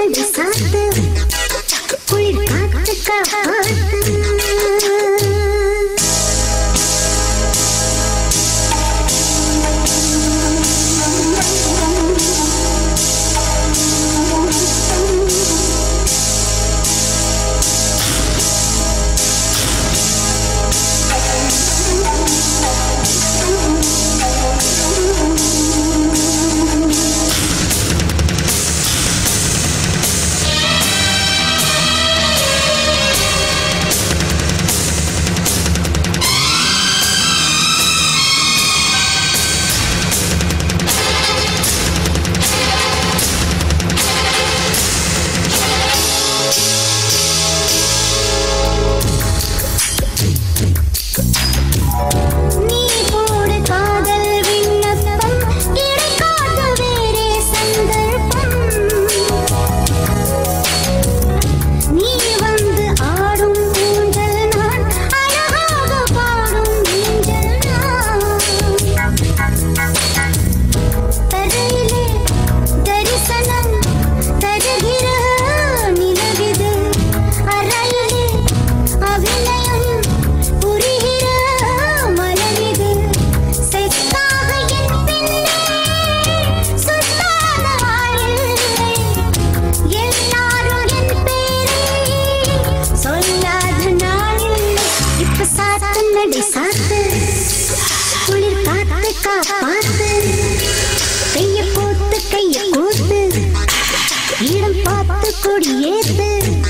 நடு சாத்து குளிர் காத்து காத்து நீ போடு காதல் விண்ணப்பம் கிடைக்காத வேறே சந்தர்ப்பம் நீ வந்து ஆடும் ஊஞ்சல் நான் அழகாக பாடும் ஊஞ்சல் நான் தரையிலே தரிசனம் தருகிற நிலவிது அறையிலே அபிநயம் புரிகிற மலரிது செத்தாக என் பின்னே சுத்தாத ஆளில்லை எல்லாரும் என் பேரை சொல்லாத நாளில்லை இப்ப சாத்து நடி சாத்து குளிர் காத்து காப்பாத்து கைய போட்டு கைய கூத்து இடம் பார்த்து கொடியேத்து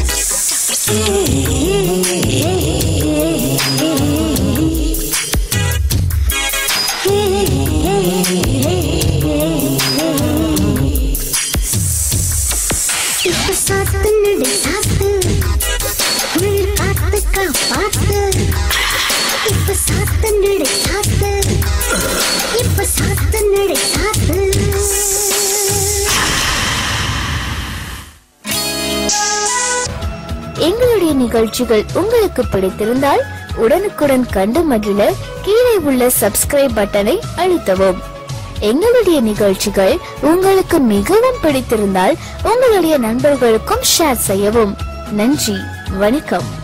இப்ப சாத்து நடு சாத்து குளிர் காத்து காப்பாத்து இப்ப சாத்து நடு சாத்து இப்ப சாத்து நடு சாத்து எங்களுடைய நிகழ்ச்சிகள் உங்களுக்கு பிடித்திருந்தால் உடனுக்குடன் கண்டு மகிழ கீழே உள்ள சப்ஸ்கிரைப் பட்டனை அழுத்தவும் எங்களுடைய நிகழ்ச்சிகள் உங்களுக்கு மிகவும் பிடித்திருந்தால் உங்களுடைய நண்பர்களுக்கும் ஷேர் செய்யவும் நன்றி வணக்கம்